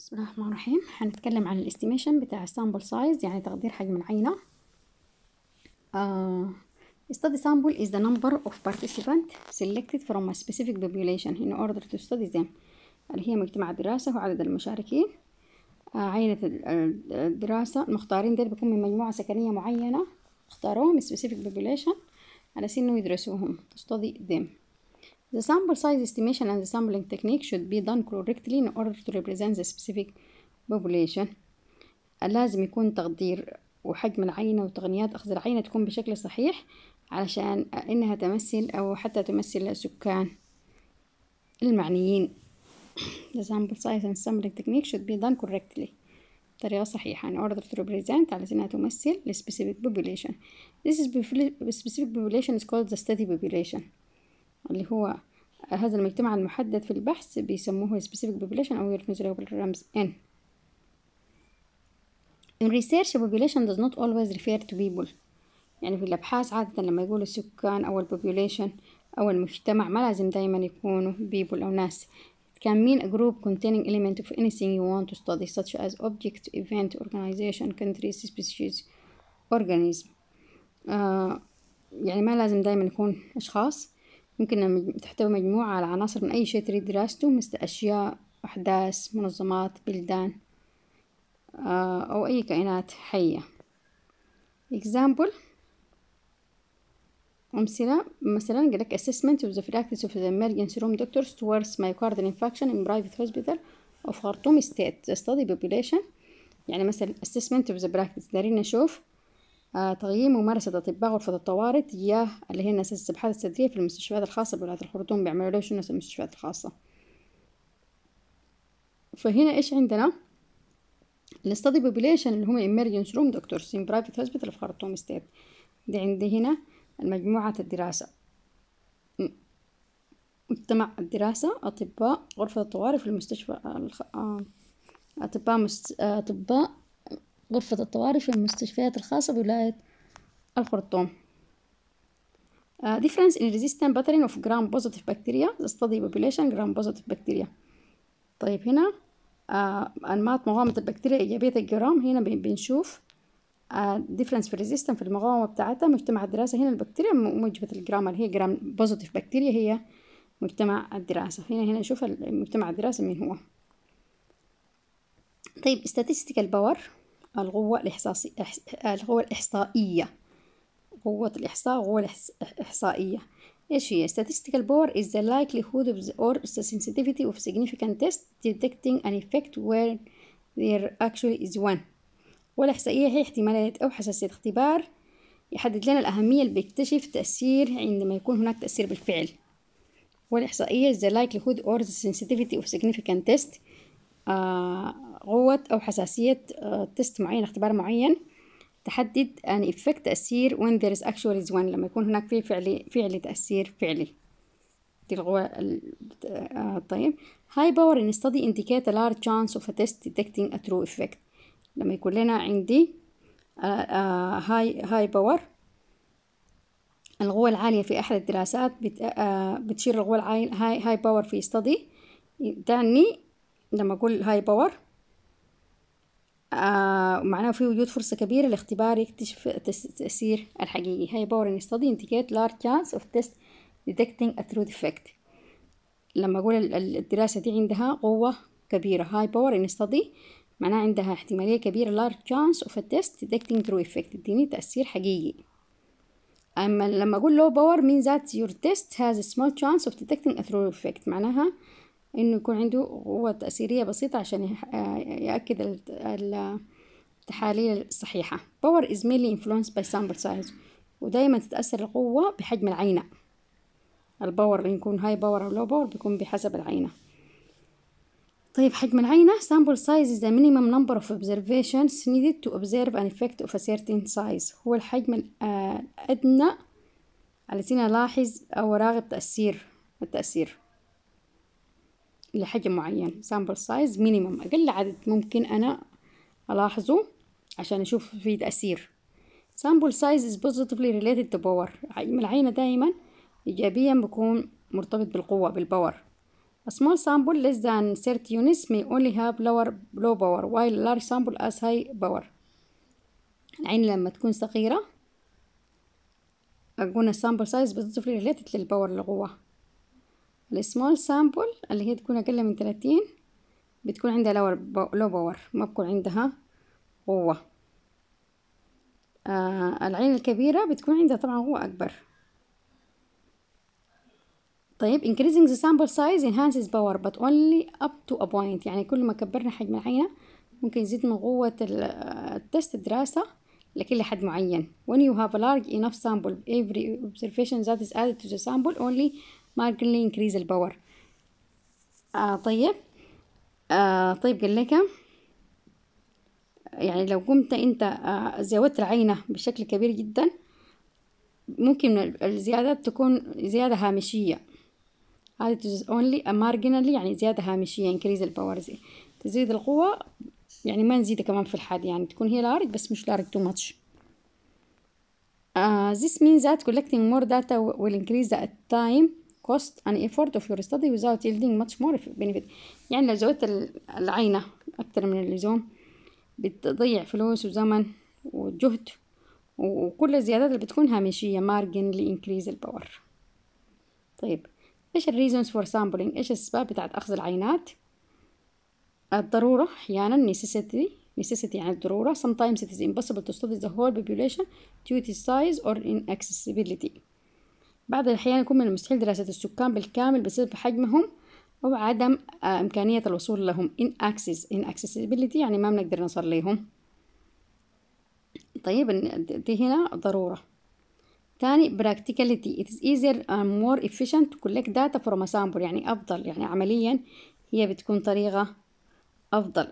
بسم الله الرحمن الرحيم هنتكلم عن الاستيميشن بتاع السامبل سايز يعني تقدير حجم العينة uh, study sample is the number of participants selected from a specific population in order to study them اللي هي مجتمع الدراسة وعدد المشاركين uh, عينة الدراسة المختارين دول بيكون من مجموعة سكنية معينة اختاروهم specific population على أساس إنه يدرسوهم to study them The sample size estimation and the sampling technique should be done correctly in order to represent the specific population. لازم يكون تقدير وحجم العينة وتقنيات أخذ العينة تكون بشكل صحيح علشان إنها تمثل أو حتى تمثل السكان المعنيين. The sample size and sampling technique should be done correctly. بطريقة صحيحة in order to represent على إنها تمثل the specific population. This is specific population is called the study population. اللي هو هذا المجتمع المحدد في البحث بيسموه specific population أو يرمز له بالرمز N. In research population does not always refer to people يعني في الأبحاث عادة لما يقولوا السكان أو population أو المجتمع ما لازم دايما يكونوا people أو ناس It can mean a group containing element of anything you want to study such as object, event, organization, countries, species, organism. آه يعني ما لازم دايما يكون أشخاص ممكن تحتوي مجموعة على عناصر من أي شيء تريد دراسته مثل أشياء أحداث منظمات بلدان أو أي كائنات حية example أمثلة مثلا قالك assessment of the practice of the emergency room doctors towards myocardial infarction in private hospital of Khartoum state the study population يعني مثلا assessment of the practice دارين نشوف آه تقييم ممارسة أطباء غرفة الطوارئ تجاه اللي هي الناس السبحات الصدرية في المستشفيات الخاصة بولاية الخرطوم بيعملوا له شنو المستشفيات الخاصة فهنا إيش عندنا الستادي بوبيليشن اللي هم emergency روم دكتورز in private hospital في خرطوم ستيت دي عندي هنا المجموعة الدراسة مجتمع الدراسة أطباء غرفة الطوارئ في المستشفى الخ... أطباء مست... أطباء غرفة الطوارئ في المستشفيات الخاصة بولاية الخرطوم. Uh, difference in resistant pattern of gram positive bacteria the study population gram positive bacteria. طيب هنا uh, أنماط مقاومة البكتيريا إيجابية الجرام هنا بنشوف uh, difference في resistant في المقاومة بتاعتها مجتمع الدراسة هنا البكتيريا موجبة الجرام اللي هي جرام بوزيتيف بكتيريا هي مجتمع الدراسة هنا هنا نشوف مجتمع الدراسة مين هو طيب statistical power القوة الإحصائية القوة الإحصائية قوة الإحصاء قوة الإحصائية إيش هي statistical power is the likelihood of the, or the sensitivity of significant test detecting an effect where there actually is one والإحصائية هي احتمالية أو حساسية اختبار يحدد لنا الأهمية اللي بيكتشف تأثير عندما يكون هناك تأثير بالفعل والإحصائية is the likelihood or the sensitivity of significant test آه قوة أو حساسية تست معين اختبار معين تحدد أن إفكت تأثير when there is actually is one لما يكون هناك في فعل فعل تأثير فعلي دي القوة طيب high power in study indicate a large chance of a test detecting a true effect لما يكون لنا عندي هاي هاي باور القوة العالية في أحد الدراسات بتشير القوة العالية هاي هاي باور في study تعني لما أقول هاي باور آه معناه في وجود فرصة كبيرة لاختبار يكتشف التأثير الحقيقي هاي باور ان ستادي indicate large chance of test detecting a true defect لما أقول الدراسة دي عندها قوة كبيرة هاي باور ان ستادي معناها عندها احتمالية كبيرة large chance of a test detecting true effect تديني تأثير حقيقي أما لما أقول low power means that your test has a small chance of detecting a true effect معناها انه يكون عنده قوة تأثيرية بسيطة عشان يأكد التحاليل الصحيحة power is mainly influenced by sample size ودايما تتأثر القوة بحجم العينة الباور اللي يكون هاي باور أو لو باور بيكون بحسب العينة طيب حجم العينة sample size is the minimum number of observations needed to observe an effect of a certain size هو الحجم الأدنى الذي نلاحظ أو راغب تأثير التأثير لحجم معين sample size minimum أقل عدد ممكن أنا ألاحظه عشان أشوف فيه تأثير sample size is positively related to power حجم العينة دائما إيجابيا بيكون مرتبط بالقوة بالباور A small sample less than 30 units may only have lower low power while a large sample has high power العين لما تكون صغيرة قلنا السامبل سايز بتضيف لي ريليتد للباور القوة السمول سامبل اللي هي تكون أقل من 30 بتكون عندها لور لو باور ما بكون عندها قوة آه العين الكبيرة بتكون عندها طبعا قوة أكبر طيب increasing the sample size enhances power but only up to a point يعني كل ما كبرنا حجم العينة ممكن يزيد من قوة التست الدراسة لكل حد معين when you have a large enough sample every observation that is added to the sample only marginally increase the power آه طيب آه طيب قال لك يعني لو قمت انت آه زودت العينة بشكل كبير جدا ممكن الزيادات تكون زيادة هامشية هذه only a marginally يعني زيادة هامشية increase الباور زي تزيد القوة يعني ما نزيدها كمان في الحد يعني تكون هي لارج بس مش لارج too much uh, this means that collecting more data will increase the time cost and effort of your study without yielding much more benefit يعني لو زودت العينة أكتر من اللزوم بتضيع فلوس وزمن وجهد وكل الزيادات اللي بتكون هامشية margin increase الباور طيب ايش الريزونز فور سامبلينج ايش الاسباب بتاعت اخذ العينات الضرورة احيانا necessity necessity يعني الضرورة sometimes it is impossible to study the whole population due to size or inaccessibility بعض الأحيان يكون من المستحيل دراسة السكان بالكامل بسبب حجمهم أو عدم إمكانية الوصول لهم in access in accessibility يعني ما بنقدر نوصل لهم طيب دي هنا ضرورة تاني practicality it is easier and more efficient to collect data from a sample يعني أفضل يعني عمليا هي بتكون طريقة أفضل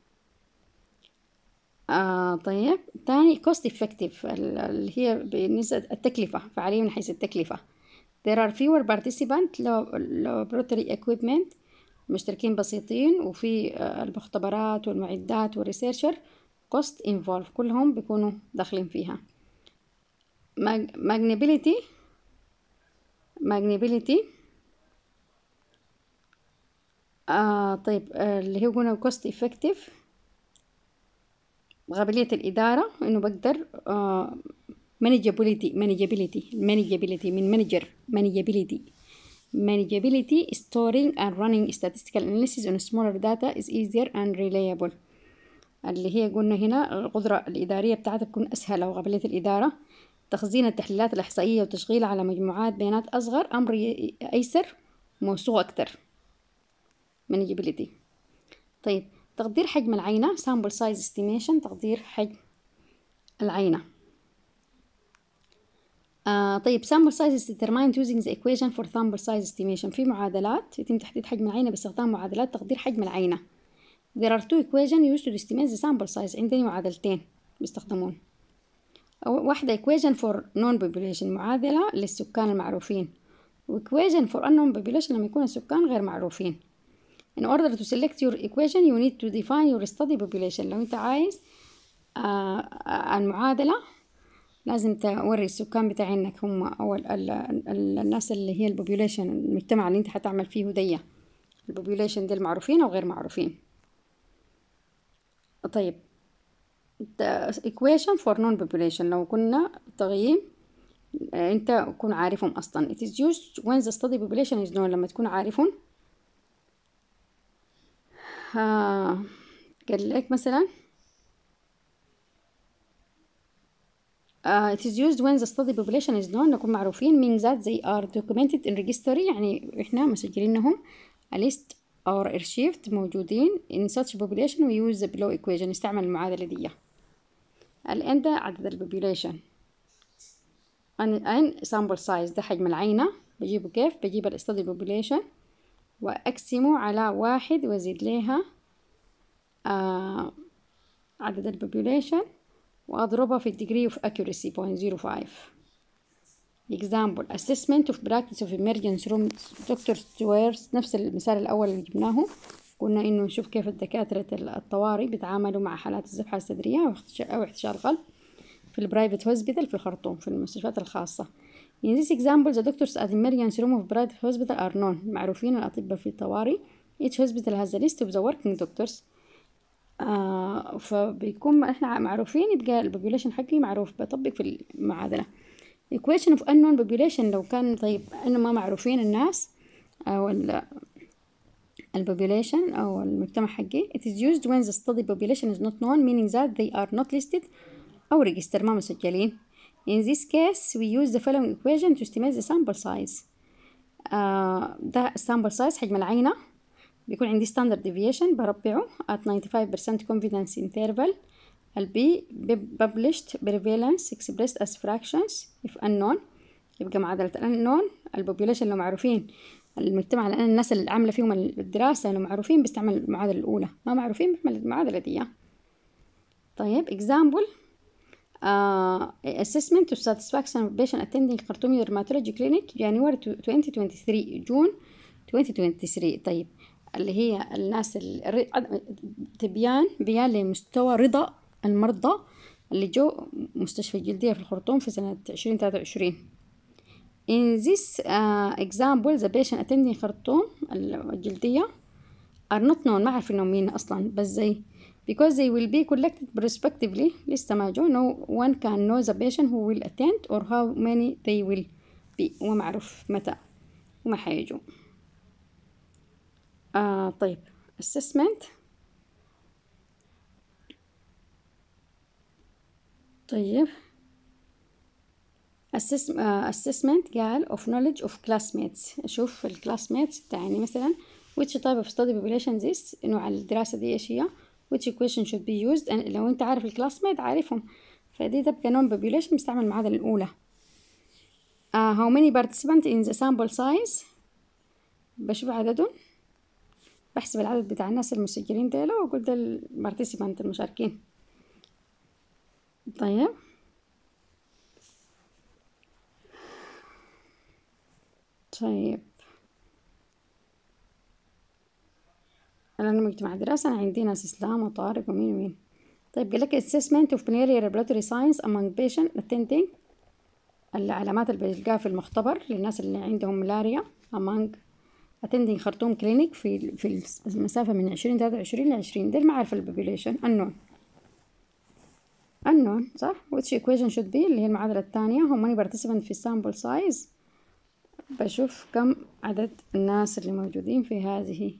آه طيب تاني cost effective اللي هي بالنسبة التكلفة فعليا من حيث التكلفة there are fewer participants laboratory equipment مشتركين بسيطين وفي المختبرات والمعدات والريسيرشر cost involved كلهم بيكونوا داخلين فيها magnability magnability آه طيب آه اللي هي قلنا cost effective قابلية الإدارة إنه بقدر آه manageability manageability manageability من manager manageability manageability storing and running statistical analysis on smaller data is easier and reliable اللي هي قلنا هنا القدرة الإدارية بتاعتها تكون أسهل أو قابلية الإدارة تخزين التحليلات الإحصائية وتشغيلها على مجموعات بيانات أصغر أمر أيسر موثوق أكتر manageability طيب تقدير حجم العينة sample size estimation تقدير حجم العينة آه طيب sample size is determined using the equation for sample size estimation في معادلات يتم تحديد حجم العينة باستخدام معادلات تقدير حجم العينة there are two equations used to estimate the sample size عندنا معادلتين بيستخدمون واحدة equation for non population معادلة للسكان المعروفين و equation for unknown population لما يكون السكان غير معروفين in order to select your equation you need to define your study population لو انت عايز آه المعادلة لازم توري السكان بتاعينك هم أو ال ال ال الناس اللي هي البوبيوليشن المجتمع اللي انت حتعمل فيه دي البوبيوليشن دي المعروفين أو غير معروفين طيب the equation for non population لو كنا تقييم انت تكون عارفهم اصلا it is used when the study population is known لما تكون عارفهم آه قال لك مثلا uh, it is used when the study population is known نكون معروفين means that they are documented in registry يعني احنا مسجلينهم a list or archived موجودين in such population we use the below equation نستعمل المعادلة دي الان ده عدد البوبيوليشن ان sample size ده حجم العينة بجيبه كيف بجيب الاستدي population وأقسمه على واحد وأزيد لها آه عدد البوبيوليشن وأضربها في degree of accuracy 0.05 example assessment of practice of emergency room دكتور ستويرز نفس المثال الأول اللي جبناه قلنا إنه نشوف كيف الدكاترة الطوارئ بيتعاملوا مع حالات الذبحة الصدرية أو احتشال قلب في البرايفت هوسبيتال في الخرطوم في المستشفيات الخاصة In this example the doctors at emergency room of private hospital are known معروفين الأطباء في الطوارئ each hospital has a list of the working doctors آه فبيكون احنا معروفين يبقى البوبوليشن حقي معروف بطبق في المعادلة equation of unknown population لو كان طيب انه ما معروفين الناس او ال البوبوليشن او المجتمع حقي it is used when the study population is not known meaning that they are not listed او register ما مسجلين in this case we use the following equation to estimate the sample size آه ده sample size حجم العينة بيكون عندي standard deviation بربعه at 95% confidence interval البي published prevalence expressed as fractions if unknown يبقى معادلة unknown البوبوليشن لو معروفين المجتمع لأن الناس اللي عاملة فيهم الدراسة لو معروفين بيستعمل المعادلة الأولى ما معروفين بيعمل المعادلة دي طيب example uh, assessment of satisfaction of patient attending Khartoum Dermatology Clinic January 2023 جون 2023 طيب اللي هي الناس اللي تبيان بيان لمستوى رضا المرضى اللي جو مستشفى الجلدية في الخرطوم في سنة عشرين تلاتة وعشرين In this uh, example the patient attending خرطوم الجلدية are not known ما عارف انهم مين اصلا بس زي because they will be collected prospectively لسه ما جو no one can know the patient who will attend or how many they will be وما معروف متى وما حيجوا آه طيب assessment طيب assess, uh, assessment قال of knowledge of classmates أشوف الكلاسميتس بتاعني مثلا which type of study population this نوع الدراسة دي إيش هي which equation should be used and لو أنت عارف الكلاسميت عارفهم فدي تبقى non population مستعمل المعادلة الأولى uh, how many participants in the sample size بشوف عددهم بحسب العدد بتاع الناس المسجلين ديلا وأقول ده البارتيسيبانت المشاركين طيب طيب أنا مجتمع دراسة أنا عندي ناس إسلام وطارق ومين ومين طيب قال لك assessment of binary laboratory science among patient attending العلامات اللي بيلقاها في المختبر للناس اللي عندهم ملاريا among attending خرطوم كلينيك في في المسافة من عشرين تلاتة وعشرين لعشرين دي المعارف البوبوليشن unknown unknown صح which equation should be اللي هي المعادلة الثانية how many participants في sample size بشوف كم عدد الناس اللي موجودين في هذه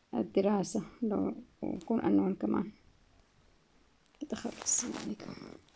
الدراسة لو يكون unknown كمان كده خلص السلام عليكم